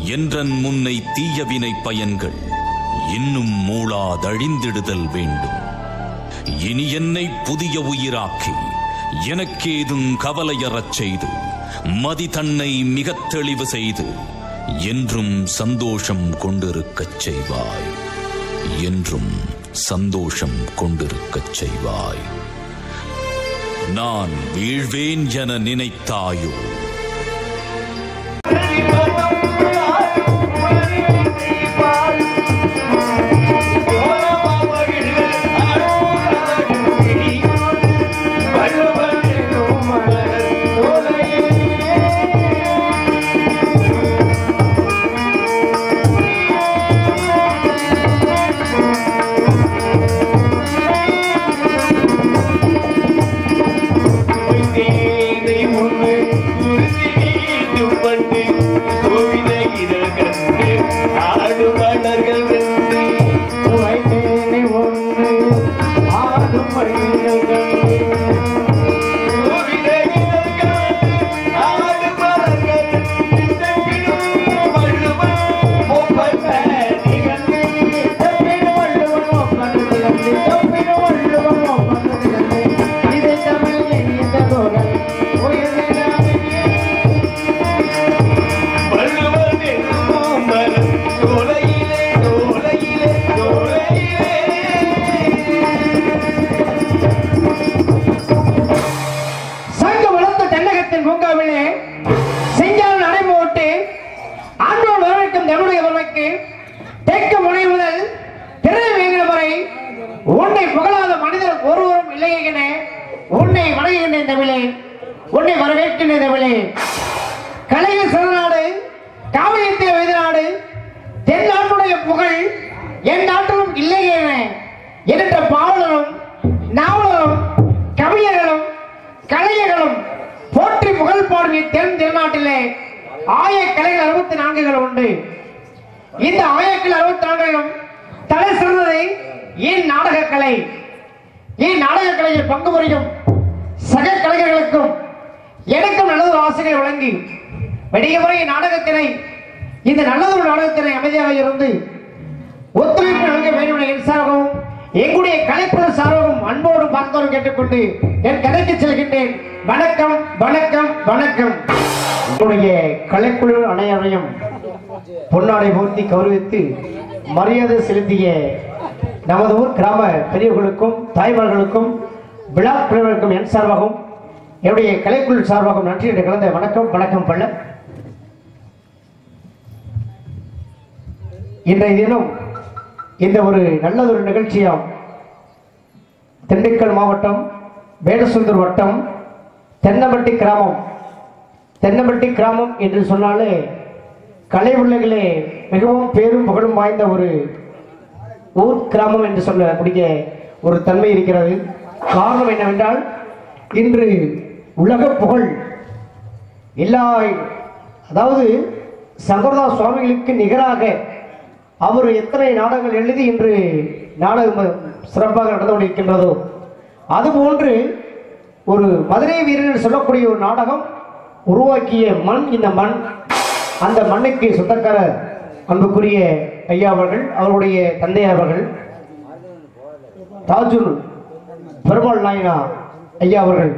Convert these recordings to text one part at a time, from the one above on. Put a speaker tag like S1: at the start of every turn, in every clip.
S1: என்றன் முன்னை தீயவினை பயன்கள் இன்னும் மூளாதழிந்திடுதல் வேண்டும் இனி என்னை புதிய உயிராக்கி எனக்கேதும் கவலையறச் செய்து மதி தன்னை மிகத் தெளிவு செய்து என்றும் சந்தோஷம் கொண்டிருக்கச் செய்வாய் என்றும் சந்தோஷம் கொண்டிருக்கச் செய்வாய் நான் வீழ்வேன் என நினைத்தாயோ
S2: சங்க வளர்ந்த தென்னகத்தின் பூங்காவிலே செஞ்சால் நடைபோட்டு ஆண்டோர் வரவேற்கும் தன்னுடைய வரவைக்கு தெற்கு முனை முதல் திரைவேங்கிற வரை உன்னை புகழாத மனிதர் ஒருவரும் இல்லை என உன்னை வணங்குகின்றேன் தமிழே உன்னை வரவேற்கின்றேன் தமிழே கலைஞர் சிறநாடு காவியத்தில் வைதநாடு தென் நாட்டுடைய புகழ் என் நாட்டிலும் இல்லை என என்ற பாவலரும் நாவலரும் கவிஞர்களும் கலைஞர்களும் போற்றி புகழ் பாடிய தென் திருநாட்டிலே ஆய கலைகள் அறுபத்தி நான்குகள் உண்டு இந்த ஆயக்கல் அறுபத்தி நான்கிலும் தலை சிறந்ததை ஏன் நாடக கலை ஏன் நாடக கலையில் பங்கு புரியும் சக கலைஞர்களுக்கும் எனக்கும் நல்லதொரு ஆசைகளை வழங்கி வெடிய முறை நாடகத்தினை இந்த நல்லதொரு நாடகத்தினை அமைதியாக இருந்து ஒத்துழைப்பு நல்க வேண்டும் என என் சார்பாகவும் எங்களுடைய கலைக்குழு சார்பாகவும் அன்போடு பார்த்தோடு கேட்டுக்கொண்டு என் கதைக்கு செல்கின்றேன் வணக்கம் வணக்கம் வணக்கம் உங்களுடைய கலைக்குழு அனைவரையும் பொன்னாடை போர்த்தி கௌரவித்து மரியாதை செலுத்திய நமது ஊர் கிராம பெரியவர்களுக்கும் தாய்மார்களுக்கும் விழா பிரிவர்களுக்கும் என் சார்பாகவும் என்னுடைய கலைக்குழு சார்பாகவும் நன்றி என்று கலந்த வணக்கம் வணக்கம் பள்ள இன்றைய தினம் இந்த ஒரு நல்லதொரு நிகழ்ச்சியாம் திண்டுக்கல் மாவட்டம் வேடசுந்தர் வட்டம் தென்னம்பட்டி கிராமம் தென்னம்பட்டி கிராமம் என்று சொன்னாலே கலை உள்ளங்களே மிகவும் பேரும் புகழும் வாய்ந்த ஒரு ஊர் கிராமம் என்று சொல்லக்கூடிய ஒரு தன்மை இருக்கிறது காரணம் என்னவென்றால் இன்று உலக புகழ் எல்லா அதாவது சங்கரதா சுவாமிகளுக்கு நிகராக அவர் எத்தனை நாடகங்கள் எழுதி இன்று நாடகம் சிறப்பாக நடந்து கொண்டிருக்கின்றதோ அதுபோன்று ஒரு மதுரை வீரர் என்று சொல்லக்கூடிய ஒரு நாடகம் உருவாக்கிய மண் இந்த மண் அந்த மண்ணுக்கு சொந்தக்காரர் அன்புக்குரிய ஐயா அவர்கள் அவருடைய தந்தை அவர்கள் தாஜுல் பெருமாள் நாயனா ஐயா அவர்கள்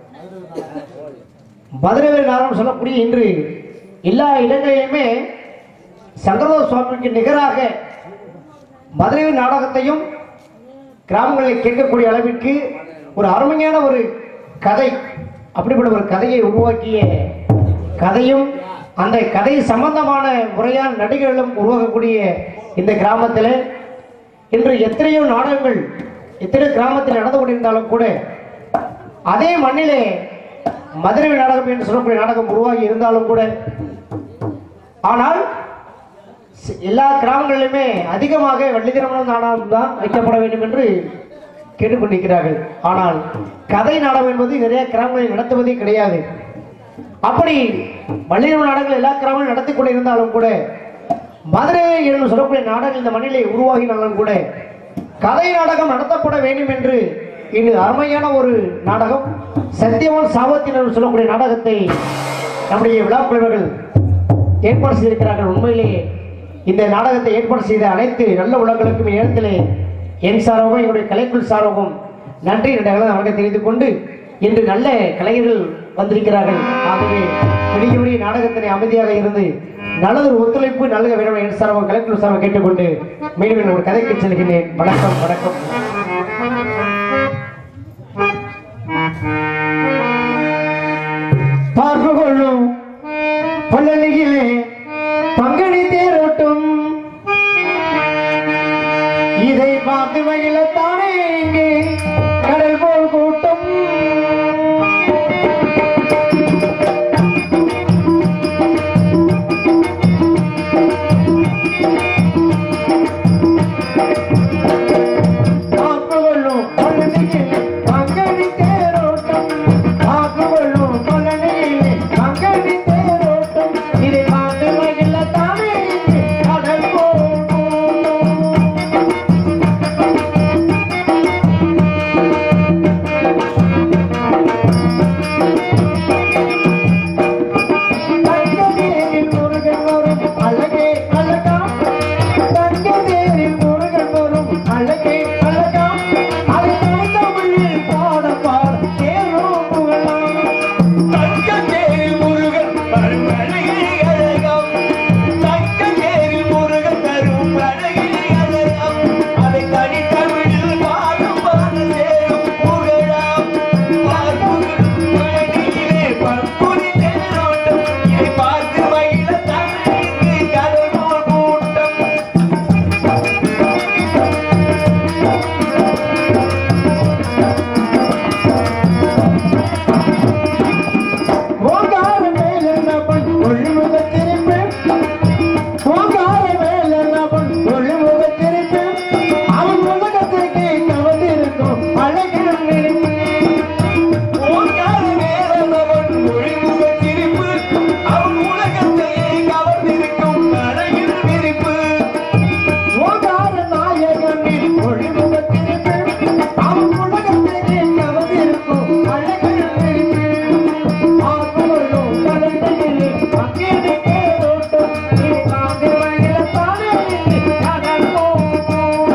S2: மதுரை நாடகம் சொல்லக்கூடிய இன்று எல்லா இடங்களிலுமே சங்கரதோ சுவாமிக்கு நிகராக மதுரை நாடகத்தையும் கிராமங்களில் கேட்கக்கூடிய அளவிற்கு ஒரு அருமையான ஒரு கதை அப்படிப்பட்ட ஒரு கதையை உருவாக்கிய கதையும் அந்த கதை சம்பந்தமான முறையான நடிகர்களும் உருவாக்கக்கூடிய இந்த கிராமத்தில் இன்று எத்தனையோ நாடகங்கள் எத்தனையோ கிராமத்தில் நடந்து கொண்டிருந்தாலும் கூட அதே மண்ணிலே மதுரை நாடகம் என்று சொல்லக்கூடிய நாடகம் உருவாகி இருந்தாலும் கூட ஆனால் சி- எல்லா கிராமங்களிலுமே அதிகமாக வள்ளி திருமணம் நாடகம் தான் வைக்கப்பட வேண்டும் என்று கேட்டுக்கொண்டிருக்கிறார்கள் ஆனால் கதை நாடகம் என்பது நிறைய கிராமங்களில் நடத்துவதே கிடையாது அப்படி வள்ளி திருமண நாடகங்கள் எல்லா கிராமங்களும் நடத்தி கொண்டிருந்தாலும் கூட மதுரை என்று சொல்லக்கூடிய நாடகம் இந்த மண்ணிலே உருவாகினாலும் கூட கதை நாடகம் நடத்தப்பட வேண்டும் என்று இன்று அருமையான ஒரு நாடகம் சத்தியவான் சாவத்தினர் சொல்லக்கூடிய நாடகத்தை நம்முடைய விழாக்குழுவர்கள் ஏற்பாடு செய்திருக்கிறார்கள் உண்மையிலேயே இந்த நாடகத்தை ஏற்பாடு செய்த அனைத்து நல்ல உள்ளங்களுக்கும் இடத்திலே என் சார்பாகவும் எங்களுடைய கலைக்குழு சார்பாகவும் நன்றி ரெண்டாவது அவர்கள் தெரிந்து கொண்டு இன்று நல்ல கலைஞர்கள் வந்திருக்கிறார்கள் ஆகவே பெரிய பெரிய நாடகத்தினை அமைதியாக இருந்து நல்லதொரு ஒத்துழைப்பு நல்ல வேண்டும் என் சார்பாக கலைக்குழு சார்பாக கேட்டுக்கொண்டு மீண்டும் ஒரு கதைக்கு செல்கின்றேன் வணக்கம் வணக்கம் பார்ப்பு கொள்ளும் பல்லணியிலே பங்கனி தேரோட்டும் இதை பார்த்து மகிழத்தானே இங்கே கடல் போல் கூட்டம் பார்ப்பு கொள்ளும் பல்லணியிலே பங்கனி தேரோட்டம் பார்ப்பு கொள்ளும் பல்லணியிலே பங்கனி தேரோட்டம் இதை பார்த்து மகிழத்தானே இங்கே கடல் போல் கூட்டம் தங்கதேரில் முருகன் வரும் அழகே அழகாம் தங்கதேரில் முருகன் வரும் அழகே அழகாம் அதை தமிழில் பாட பாட தேரும் புகழாம்
S3: தங்கத்தேரில் முருகன் வரும் அழகிலே அழகாம். தங்கத்தேரில் முருகன் வரும் அழகிலே அழகாம். அதை தனித்தமிழில் பாடும் பாட சேரும் புகழாம். பார்ப்புகளும் மழையிலே பற்புரி தேரோட்டம். இதை பார்த்து மகிழ தமிழுக்கு கடல் போல் கூட்டம்
S2: ஓங்கார மேலென்னப்பன் ஒளிமுக திருப்பு ஓங்கார மேலென்னப்பன் ஒளிமுக திருப்பு அவன் உலகத்திற்கு கவர்ந்திருக்கும் அழகிலும் நெருப்பு
S3: ஓங்கார வேலவன் ஒளிமுகத் சிரிப்பு, அவன் உலகத்தையே கவர்ந்திருக்கும் அழகில் விரிப்பு.
S2: ஓங்கார நாயகனின் ஒளிமுக திருப்பு அவன் உலகத்திற்கு கவர்ந்திருக்கும் அழகிலும் நெருப்பு ஆக்குவலும் கலந்தையிலே அங்கேயே தேரோட்டம் நீ காந்து மகிழத்தானே கடல் போகும்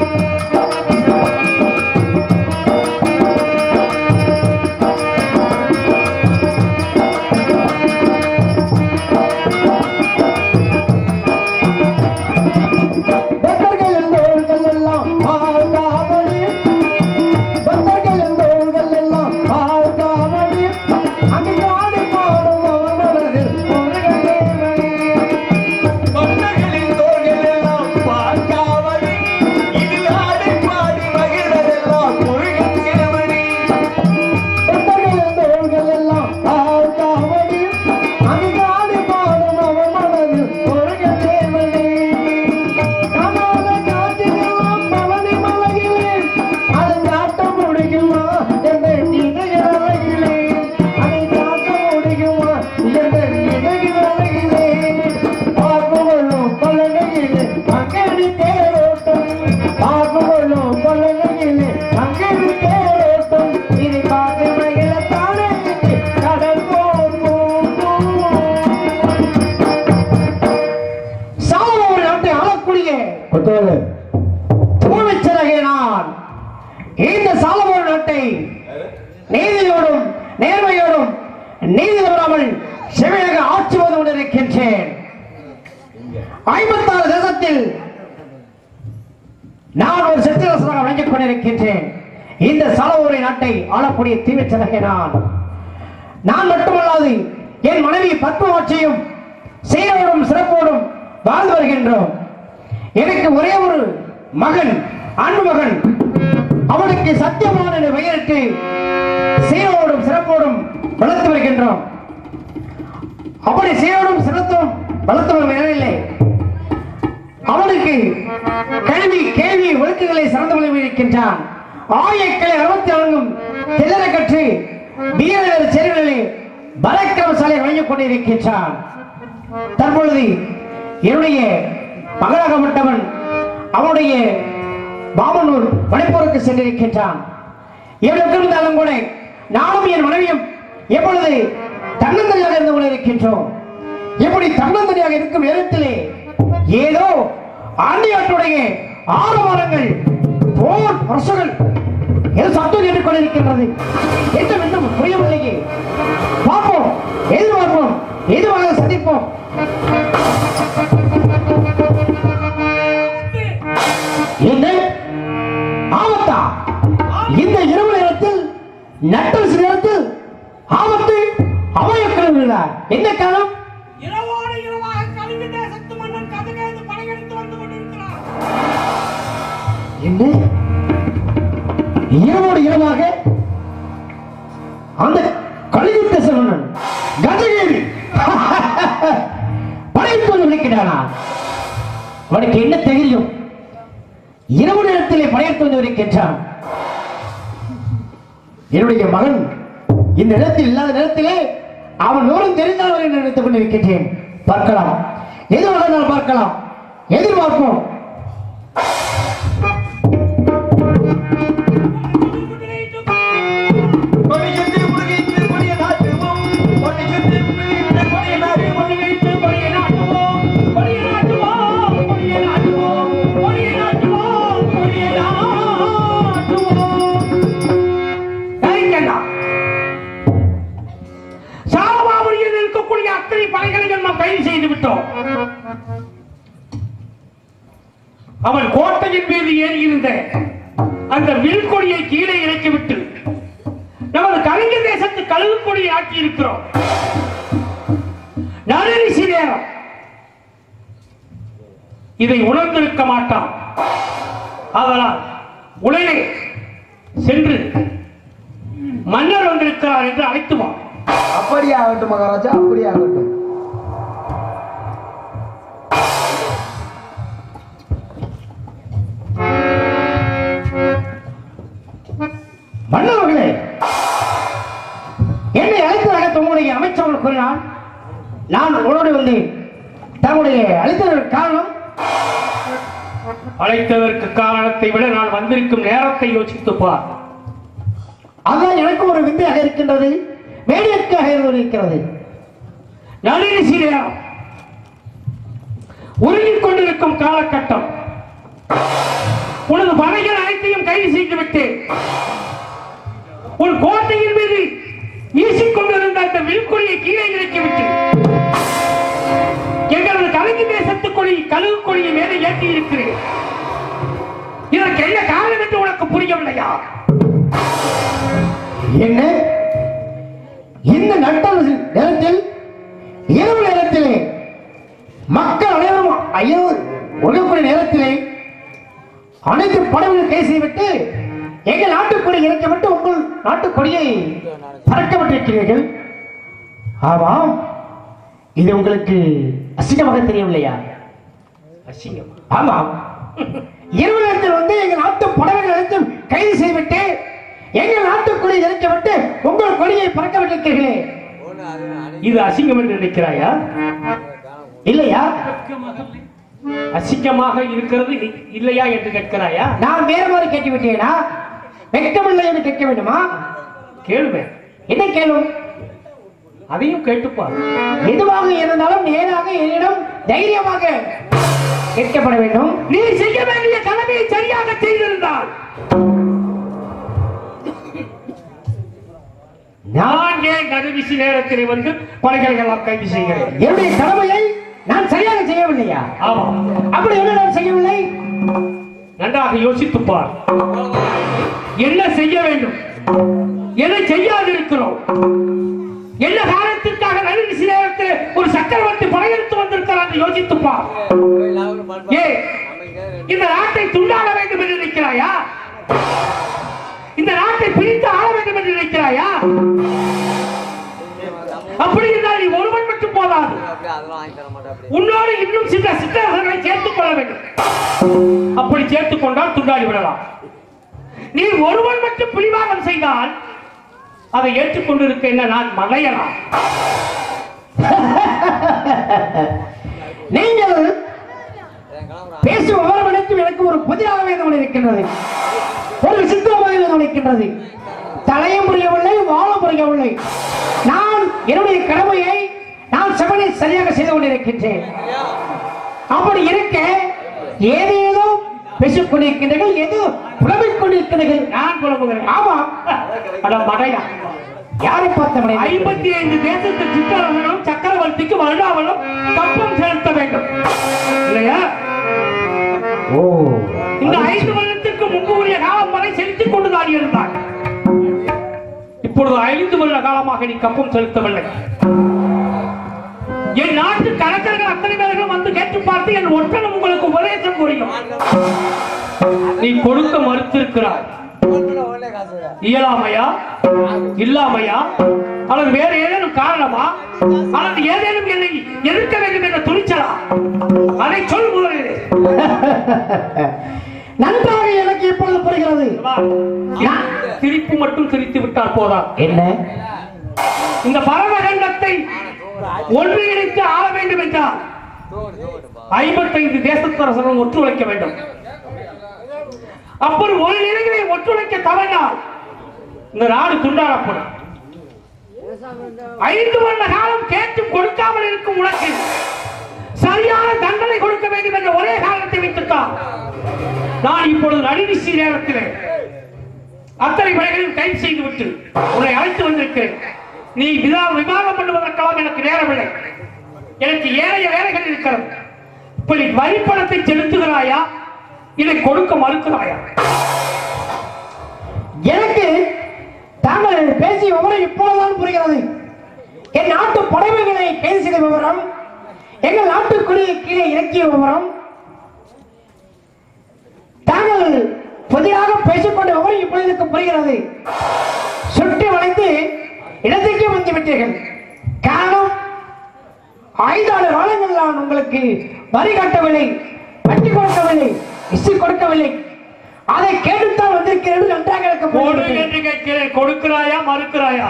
S2: பக்தர்கள் தோள்கள் எல்லாம் ஆழ்காவடி பக்தர்கள் தோள்கள் எல்லாம் ஆழ்காவடி அங்கு காடி பாடும் அவன் மனதில் முருகன் தேவனே.
S3: பக்தர்களின் தோள்கள் எல்லாம் பார்க்காவடி, இதில் ஆடி பாடி மகிழ்வதெல்லாம் முருகன் திருமணி.
S2: பக்தர்கள் தோள்கள் எல்லாம் ஆழ்காவடி அங்கு காடி பாடும் அவன் மனதில் முருகன் தேவனே. கமல காட்சியெல்லாம் பவனி மலையிலே அதை காட்ட முடியுமா என்ற நினைகிற அழகிலே அதை காட்ட முடியுமா என்ற நினைகிற அழகிலே பார்ப்புகளும் பலகையிலே அங்கடி தேரோட்டம் பார்ப்புகளும் பலகையிலே அங்கடி தேரோட்டம் இதை பார்த்து மகிழத்தானே கடல் போகும் சாலமோன் நாட்டை ஆளக்கூடிய தூய்மைச்சரகே நான் இந்த சாலமோன் நாட்டை நீதியோடும் நேர்மையோடும் நீதி தவறாமல் செவியாக ஆட்சி வந்து கொண்டிருக்கின்றேன் ஐம்பத்தாறு தேசத்தில் நான் ஒரு சித்திரசனாக விளங்கிக் கொண்டிருக்கின்றேன் இந்த சாலமோனை நாட்டை ஆளக்கூடிய தீமைச்சரகே நான் நான் மட்டுமல்லாது என் மனைவி பத்மவாட்சியும் சீரோடும் சிறப்போடும் வாழ்ந்து வருகின்றோம் எனக்கு ஒரே ஒரு மகன் அன்பு மகன் அவனுக்கு சத்தியமான என்ற பெயரிட்டு சீரோடும் சிறப்போடும் வளர்த்து வருகின்றோம் அப்படி சீரோடும் சிறத்தும் வளர்த்து வரும் நிலையிலே அவனுக்கு கல்வி கேள்வி ஒழுக்கங்களை சிறந்து விளங்கி இருக்கின்றான் ஆயக்களை அறுபத்தி நான்கும் தில்லற கற்று வீரர் செயல்களிலே பலக்கிரமசாலை வழங்கிக் கொண்டிருக்கின்றான் தற்பொழுது என்னுடைய மகளாகப்பட்டவன் அவனுடைய பாமனூர் மணிப்பூருக்கு சென்றிருக்கின்றான் எவ்வளவு இருந்தாலும் கூட நானும் என் மனைவியும் எப்பொழுது தன்னந்தனியாக இருந்து கொண்டிருக்கின்றோம் இப்படி தன்னந்தனியாக இருக்கும் நேரத்திலே ஏதோ ஆண்டியாட்டுடைய ஆரவாரங்கள் போர் வருஷங்கள் ஏதோ சத்தம் கேட்டுக் கொண்டிருக்கின்றது என்ன இன்னும் புரியவில்லையே பார்ப்போம் எதிர்பார்ப்போம் எதுவாக சந்திப்போம் என்ன ஆபத்தா இந்த இரவு நேரத்தில் நட்டரசு நேரத்தில் ஆபத்து அபாயக்கிழமைகிறார் என்ன காலம்
S4: இரவோடு இரவாக கலிங்க தேசத்து மன்னன் கதகேது படையெடுத்து வந்து கொண்டிருக்கிறார்
S2: என்ன இரவோடு இரவாக அந்த கலியுத்த சமணன் கஜகேவி படைத்து வந்து விடுக்கிறானா அவனுக்கு என்ன தெரியும் இரவு நேரத்திலே படையெடுத்து வந்து இருக்கின்றான் என்னுடைய மகன் இந்த இடத்தில் இல்லாத நேரத்திலே அவன் தூரம் தெரிந்தவன் என்று நினைத்துக் கொண்டிருக்கின்றேன் பார்க்கலாம் எதுவாக நான் பார்க்கலாம் எதிர்பார்ப்போம்
S3: கொடி சுற்றி முழுகிட்டு கொடிய நாட்டுவோம் கொடி சுற்றி முழுகிட்டு கொடிய நாட்டுவோம்
S4: கொடியைத்து கொடியை நாட்டுவோம் கொடியை நாட்டுவோம் கொடியை நாட்டுவோம் கொடியை நாட்டுவோம் கொடியை நாட்டுவோம்
S2: தரிக்கலாம்
S4: சாலமாபுரியில் இருக்கக்கூடிய அத்தனை படைகளையும் நாம் கைது செய்து விட்டோம் அவன் கோட்டையின் மீது ஏறி இருந்த அந்த வில்கொடியை கீழே இறக்கிவிட்டு நமது கலிங்க தேசத்து கழுகு கொடியை ஆக்கி இருக்கிறோம் நரரிசி நேரம் இதை உணர்ந்திருக்க மாட்டான் அதனால் உடனே சென்று மன்னர் வந்திருக்கிறார் என்று அழைத்து வா
S3: அப்படியே ஆகட்டும் மகாராஜா அப்படியே ஆகட்டும்
S2: மன்னவர்களே என்னை அழைத்ததாக தங்களுடைய அமைச்சர்கள் கூறினான் நான் உங்களோடு வந்தேன் தங்களுடைய அழைத்ததற்கு காரணம்
S4: அழைத்ததற்கு காரணத்தை விட நான் வந்திருக்கும் நேரத்தை யோசித்துப் பார்
S2: அதுதான் எனக்கு ஒரு விந்தையாக இருக்கின்றது வேடிக்கையாக இருக்கிறது
S4: நளினிசி நேரம் உருகிக் கொண்டிருக்கும் காலகட்டம் உனது படைகள் அனைத்தையும் கைது செய்து விட்டேன் உன் கோட்டையின் மீது வீசிக்கொண்டிருந்த அந்த வில்கொடியை கீழே இறக்கிவிட்டு எங்களது கலங்கி தேசத்து கொடி கழுகு கொடியை மேலே ஏற்றி இருக்கிறேன் இதற்கு என்ன காரணம் என்று உனக்கு புரியவில்லையா
S2: என்ன இந்த நட்டல் நேரத்தில் இரவு நேரத்திலே மக்கள் அனைவரும் ஐயோ ஒழுங்கக்கூடிய நேரத்திலே அனைத்து படகுகள் கை செய்துவிட்டு எங்கள் நாட்டுக்கொடி இறக்கப்பட்டு உங்கள் நாட்டுக்கொடியை பறக்கப்பட்டிருக்கிறீர்கள் ஆமாம் இது உங்களுக்கு அசிங்கமாக தெரியவில்லையா
S4: அசிங்கம்
S2: ஆமாம் இரவு நேரத்தில் வந்து எங்கள் நாட்டு படகுகள் அனைத்தும் கைது செய்துவிட்டு எங்கள் நாட்டுக்குடி இறக்கப்பட்டு உங்கள் கொடியை பறக்க விட்டிருக்கிறீர்களே
S4: இது அசிங்கம் என்று நினைக்கிறாயா
S2: இல்லையா
S4: அசிங்கமாக இருக்கிறது இ- இல்லையா என்று கேட்கிறாயா
S2: நான் வேற மாதிரி கேட்டு விட்டேனா வெட்கமில்லை என்று கேட்க வேண்டுமா
S4: கேளுவேன்
S2: என்ன கேளும்
S4: அதையும் கேட்டுப்பார்
S2: எதுவாக இருந்தாலும் நேராக என்னிடம் தைரியமாக கேட்கப்பட வேண்டும்
S4: நீ செய்ய வேண்டிய கடமையை சரியாக செய்திருந்தால்
S2: நான்
S4: நான் ஏன் கடைசி நேரத்தில் வந்து படைகளை எல்லாம் கைது செய்கிறேன்
S2: என்னுடைய கடமையை நான் சரியாக செய்யவில்லையா
S4: ஆமாம்
S2: அப்படி என்ன நான் செய்யவில்லை
S4: நன்றாக யோசித்துப் பார் என்ன செய்ய வேண்டும் எதை செய்யாதிருக்கிறோம் என்ன காரணத்திற்காக நடுநிசி நேரத்தில் ஒரு சக்கரவர்த்தி படையெடுத்து வந்திருக்கிறார் என்று யோசித்துப் பார் ஏ இந்த நாட்டை துண்டாட வேண்டும் என்று நினைக்கிறாயா இந்த நாட்டை பிரித்து ஆள வேண்டும் என்று நினைக்கிறாயா அப்படி இருந்தால் நீ ஒருவன் மட்டும் போதாது உன்னோடு இன்னும் சில சிற்றர்களை சேர்த்துக் கொள்ள வேண்டும் அப்படி சேர்த்துக் கொண்டால் துண்டாடி விடலாம் நீ ஒருவன் மட்டும் பிடிவாதம் செய்தால் அதை ஏற்றுக்கொண்டிருக்க என்ன நான் மலையலாம்
S2: நீங்கள் பேசும் ஒவ்வொரு மணிக்கும் எனக்கு ஒரு புதிராகவே தோணி இருக்கின்றது ஒரு விசித்திரமாக தோணி இருக்கின்றது தலையும் புரியவில்லை வாழும் புரியவில்லை நான் என்னுடைய கடமையை நான் நான் செவனை சரியாக செய்து கொண்டிருக்கின்றேன் அப்படி இருக்க ஏதேதோ பேசிக் கொண்டிருக்கின்றீர்கள் ஏதோ புலம்பிக் கொண்டிருக்கிறீர்கள்
S4: நான் புலம்புகிறேன்
S2: ஆமா
S4: அட மடையா
S2: யாரை பார்த்த மனைவி?
S4: ஐம்பத்தி ஐந்து தேசத்து சிற்றரசர்களும் சக்கரவர்த்திக்கு வருடாவளும் கப்பம் செலுத்த வேண்டும் இல்லையா
S2: ஓ
S4: இந்த ஐந்து வருடத்திற்கு முன்பு உரிய காலம் வரை செலுத்திக் கொண்டுதான் இருந்தார் இப்பொழுது ஐந்து வருட காலமாக நீ கப்பம் செலுத்தவில்லை என் நாட்டு கணக்கர்கள் அத்தனை பேர்களும் வந்து கேட்டு பார்த்து என் ஒற்றனும் உங்களுக்கு உபதேசம் புரியும் நீ கொடுக்க மறுத்திருக்கிறாய் இயலாமையா இல்லாமையா அல்லது வேற ஏதேனும் காரணமா அல்லது ஏதேனும் என்னை எதிர்க்க வேண்டும் என்ற துணிச்சலா அதை சொல் முதலில்
S2: நன்றாக எனக்கு இப்பொழுது புரிகிறது
S4: சிரிப்பு மட்டும் சிரித்து விட்டால் போதா
S2: என்ன
S4: இந்த பரமகண்டத்தை ஒன்றிணைத்து ஆள வேண்டும் என்றால் ஐம்பத்தைந்து தேசத்தரசரும் ஒத்துழைக்க வேண்டும் அப்படி ஒரு நிலைகளை ஒத்துழைக்க தவறினால் இந்த நாடு துண்டாடப்படும் ஐந்து வருட காலம் கேட்டும் கொடுக்காமல் இருக்கும் உனக்கு சரியான தண்டனை கொடுக்க வேண்டும் என்ற ஒரே காரணத்தை வைத்துத்தான் நான் இப்பொழுது நடுநிசி நேரத்திலே அத்தனை படைகளையும் கைது செய்து விட்டு உன்னை அழைத்து வந்திருக்கிறேன் நீ விதா- விவாதம் பண்ணுவதற்கெல்லாம் எனக்கு நேரமில்லை எனக்கு ஏழைய வேலைகள் இருக்கிறது இப்ப நீ வரி பணத்தை செலுத்துகிறாயா இதை கொடுக்க மறுக்கிறாயா
S2: எனக்கு தாங்கள் பேசிய விவரம் இப்பொழுதுதான் புரிகிறது என் நாட்டு படைமைகளை கைது செய்த விவரம் எங்கள் நாட்டுக்குடியை கீழே இறக்கிய விவரம் தாங்கள் புதிதாக பேசிக்கொண்ட விவரம் இப்பொழுது எனக்கு புரிகிறது சுற்றி வளைத்து இடத்துக்கே வந்து விட்டீர்கள் காரணம் ஐந்தாறு காலங்கள் நான் உங்களுக்கு வரி கட்டவில்லை வட்டி கொடுக்கவில்லை இசை கொடுக்கவில்லை அதை கேட்டுத்தான் வந்திருக்கிறேன் என்று நன்றாக எனக்கு
S4: கொடு
S2: புரிகிறது.
S4: என்று கேட்கிறேன் கொடுக்கிறாயா மறுக்கிறாயா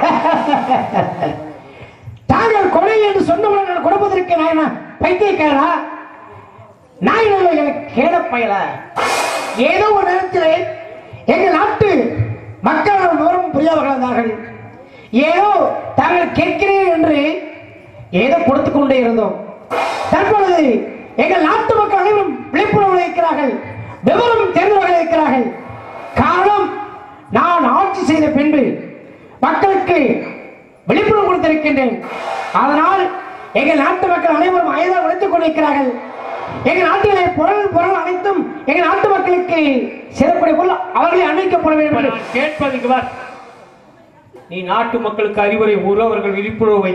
S2: தாங்கள் கொலை என்று சொன்னவுடன் நான் கொடுப்பதற்கு நான் என்ன பைத்தியக்காரா நான் என்ன கேட பயல ஏதோ ஒரு நேரத்தில் எங்கள் நாட்டு மக்கள் விவரம் புரியாதவர்கள் இருந்தார்கள் ஏதோ தாங்கள் கேட்கிறேன் என்று ஏதோ கொடுத்து கொண்டே இருந்தோம் தற்பொழுது எங்கள் நாட்டு மக்கள் அனைவரும் விழிப்புணர்வு இருக்கிறார்கள் விவரம் தெரிந்தவர்கள் இருக்கிறார்கள் காரணம் நான் ஆட்சி செய்த பின்பு மக்களுக்கு விழிப்புணர்வு கொடுத்திருக்கின்றேன் அதனால் எங்கள் நாட்டு மக்கள் அனைவரும் அயதாக உழைத்துக் கொண்டிருக்கிறார்கள் எங்கள் நாட்டிலே பொருள் பொருள் அனைத்தும் எங்கள் நாட்டு மக்களுக்கு சேரக்கூடிய பொருள் அவர்களை அணிவிக்கப்பட வேண்டும்
S4: இப்ப
S2: என்று
S4: நான் கேட்பது இங்க பார். நீ நாட்டு மக்களுக்கு அறிவுரை கூறு அவர்கள் விழிப்புணர்வை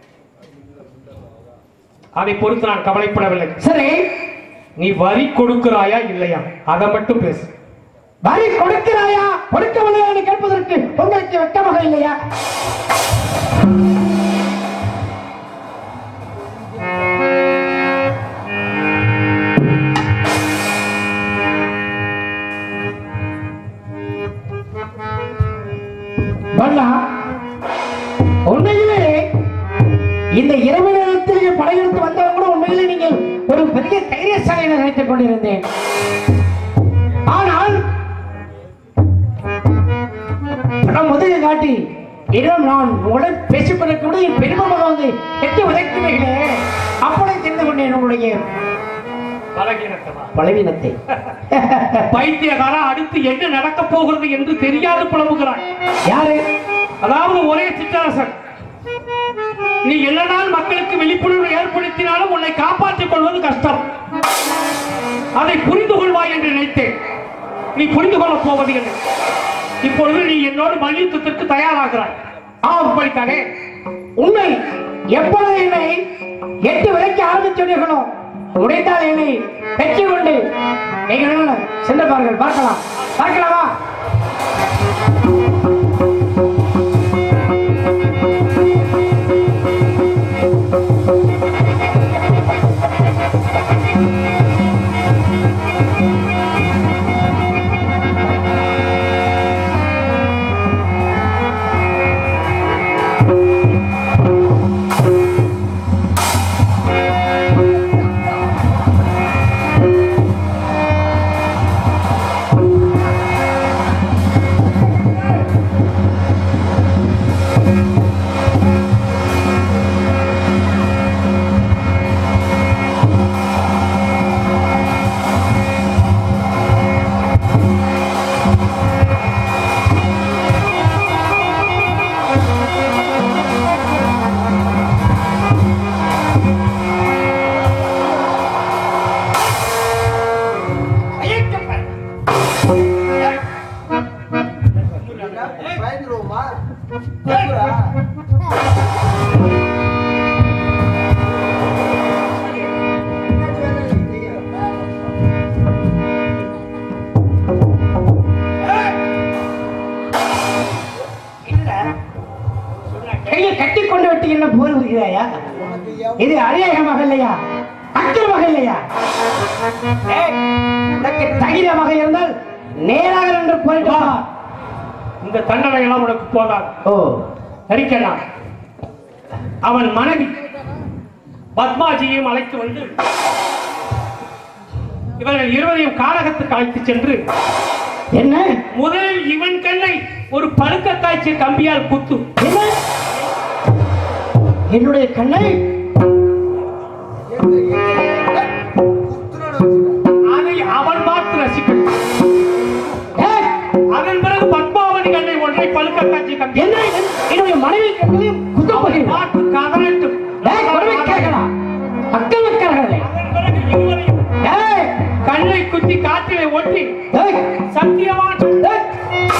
S4: அதை பொறுத்து நான் கவலைப்படவில்லை
S2: சரி
S4: நீ வரி கொடுக்கிறாயா இல்லையா அதை மட்டும் பேசு
S2: வரி கொடுக்கிறாயா கொடுக்கவில்லையா என்று கேட்பதற்கு உங்களுக்கு வெட்டமாக இல்லையா பல்லா, உண்மையிலே இந்த இரவு நேரத்தில் படையெடுத்து வந்தவங்க கூட உண்மையிலே நீங்கள் ஒரு பெரிய தைரியசாலை நினைத்துக் கொண்டிருந்தேன் ஆனால் பணம் முதலிய காட்டி இடம் நான் உங்களுடன் பேசிக் கொண்டிருக்க கூட என் பெருமமாக வந்து எட்டி உதைக்கிறீர்களே அப்படி தெரிந்து கொண்டேன் உங்களுடைய
S4: பலகீனத்தமா
S2: பலவீனத்தை
S4: பைத்தியகாரா அடுத்து என்ன நடக்க போகிறது என்று தெரியாது புலம்புகிறாய்
S2: யாரு
S4: அதாவது ஒரே சிற்றரசன் நீ எல்லா நாள் மக்களுக்கு விழிப்புணர்வு ஏற்படுத்தினாலும் உன்னை காப்பாற்றிக் கொள்வது கஷ்டம் அதை புரிந்து கொள்வாய் என்று நினைத்தேன் நீ புரிந்து கொள்ளப் போவது என்ன இப்பொழுது நீ என்னோடு மல்யுத்தத்திற்கு தயாராகிறாய்
S2: ஆம்
S4: அப்படித்தானே
S2: உண்மை எப்பொழுது என்னை எட்டு விலைக்கு ஆரம்பிச்சீர்களோ உடைத்தால் என்னை வெற்றி கொண்டு நீங்கள் என்ன சென்று பாருங்கள் பார்க்கலாம் பார்க்கலாமா இது அநியாயமாக இல்லையா அக்கிரமாக இல்லையா ஏய், உனக்கு தைரியமாக இருந்தால் நேராக நின்று போயிட்டு வா.
S4: இந்த தண்டனை எல்லாம் உனக்கு போதாது
S2: ஓ
S4: ஹரிக்கண்ணா அவன் மனைவி பத்மாஜியையும் அழைத்து வந்து இவர்கள் இருவரையும் காரகத்துக்கு அழைத்து சென்று
S2: என்ன
S4: முதலில் இவன் கண்ணை ஒரு பழுக்க காய்ச்சிய கம்பியால் குத்து
S2: என்ன என்னுடைய கண்ணை
S4: அதை அவன் பார்த்து ரசிக்கட்டும்
S2: ஏய்,
S4: அதன் பிறகு பத்மாவதி கண்ணை ஒன்றை பழுக்க காய்ச்சிய கம்பி
S2: என்ன என்னுடைய மனைவி கண்ணையும் குத்த
S4: அவன்
S2: போகிறீர்கள்
S4: பார்த்து கதறட்டும்
S2: ஏய், கொடுமை கேட்கலாம் மக்கள் மக்கள்களே
S4: அதன் பிறகு இருவரையும்
S2: ஏய்,
S4: கண்ணை குத்தி காற்றிலே ஒட்டி
S2: ஏய்,
S4: சத்தியமான
S2: ஏய்,